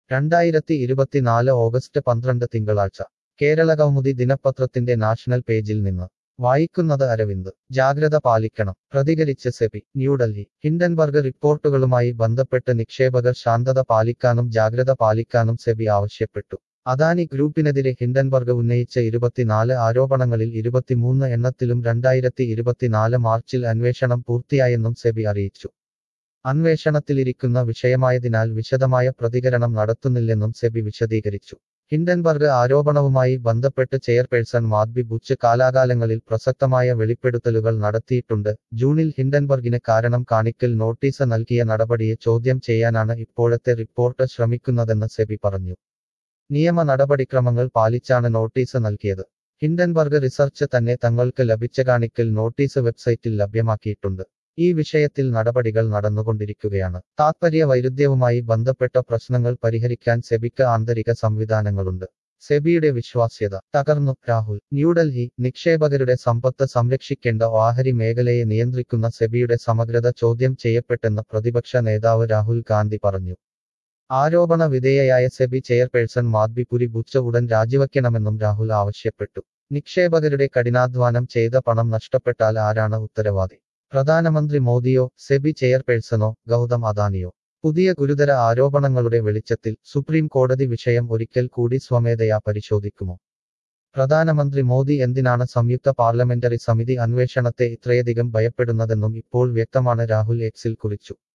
രണ്ടായിരത്തി ഇരുപത്തിനാല് ഓഗസ്റ്റ് പന്ത്രണ്ട് തിങ്കളാഴ്ച കേരള കൗമുദി ദിനപത്രത്തിന്റെ നാഷണൽ പേജിൽ നിന്ന് വായിക്കുന്നത് അരവിന്ദ് ജാഗ്രത പാലിക്കണം പ്രതികരിച്ച് സെബി ന്യൂഡൽഹി ഹിൻഡൻബർഗ് റിപ്പോർട്ടുകളുമായി ബന്ധപ്പെട്ട് നിക്ഷേപകർ ശാന്തത പാലിക്കാനും ജാഗ്രത പാലിക്കാനും സെബി ആവശ്യപ്പെട്ടു അദാനി ഗ്രൂപ്പിനെതിരെ ഹിൻഡൻബർഗ് ഉന്നയിച്ച ഇരുപത്തിനാല് ആരോപണങ്ങളിൽ ഇരുപത്തിമൂന്ന് എണ്ണത്തിലും രണ്ടായിരത്തി ഇരുപത്തിനാല് മാർച്ചിൽ അന്വേഷണം പൂർത്തിയായെന്നും സെബി അറിയിച്ചു അന്വേഷണത്തിലിരിക്കുന്ന വിഷയമായതിനാൽ വിശദമായ പ്രതികരണം നടത്തുന്നില്ലെന്നും സെബി വിശദീകരിച്ചു ഹിൻഡൻബർഗ് ആരോപണവുമായി ബന്ധപ്പെട്ട് ചെയർപേഴ്സൺ മാദ്ബി ബുച്ച് കാലാകാലങ്ങളിൽ പ്രസക്തമായ വെളിപ്പെടുത്തലുകൾ നടത്തിയിട്ടുണ്ട് ജൂണിൽ ഹിൻഡൻബർഗിന് കാരണം കാണിക്കൽ നോട്ടീസ് നൽകിയ നടപടിയെ ചോദ്യം ചെയ്യാനാണ് ഇപ്പോഴത്തെ റിപ്പോർട്ട് ശ്രമിക്കുന്നതെന്ന് സെബി പറഞ്ഞു നിയമ നടപടിക്രമങ്ങൾ പാലിച്ചാണ് നോട്ടീസ് നൽകിയത് ഹിൻഡൻബർഗ് റിസർച്ച് തന്നെ തങ്ങൾക്ക് ലഭിച്ച കാണിക്കൽ നോട്ടീസ് വെബ്സൈറ്റിൽ ലഭ്യമാക്കിയിട്ടുണ്ട് ഈ വിഷയത്തിൽ നടപടികൾ നടന്നുകൊണ്ടിരിക്കുകയാണ് താത്പര്യ വൈരുദ്ധ്യവുമായി ബന്ധപ്പെട്ട പ്രശ്നങ്ങൾ പരിഹരിക്കാൻ സെബിക്ക് ആന്തരിക സംവിധാനങ്ങളുണ്ട് സെബിയുടെ വിശ്വാസ്യത തകർന്നു രാഹുൽ ന്യൂഡൽഹി നിക്ഷേപകരുടെ സമ്പത്ത് സംരക്ഷിക്കേണ്ട ഓഹരി മേഖലയെ നിയന്ത്രിക്കുന്ന സെബിയുടെ സമഗ്രത ചോദ്യം ചെയ്യപ്പെട്ടെന്ന് പ്രതിപക്ഷ നേതാവ് രാഹുൽ ഗാന്ധി പറഞ്ഞു ആരോപണ വിധേയയായ സെബി ചെയർപേഴ്സൺ മാദ്ബി പുരി ബുച്ച ഉടൻ രാജിവയ്ക്കണമെന്നും രാഹുൽ ആവശ്യപ്പെട്ടു നിക്ഷേപകരുടെ കഠിനാധ്വാനം ചെയ്ത പണം നഷ്ടപ്പെട്ടാൽ ആരാണ് ഉത്തരവാദി പ്രധാനമന്ത്രി മോദിയോ സെബി ചെയർപേഴ്സണോ ഗൗതം അദാനിയോ പുതിയ ഗുരുതര ആരോപണങ്ങളുടെ വെളിച്ചത്തിൽ സുപ്രീം കോടതി വിഷയം ഒരിക്കൽ കൂടി സ്വമേധയാ പരിശോധിക്കുമോ പ്രധാനമന്ത്രി മോദി എന്തിനാണ് സംയുക്ത പാർലമെന്ററി സമിതി അന്വേഷണത്തെ ഇത്രയധികം ഭയപ്പെടുന്നതെന്നും ഇപ്പോൾ വ്യക്തമാണ് രാഹുൽ എക്സിൽ കുറിച്ചു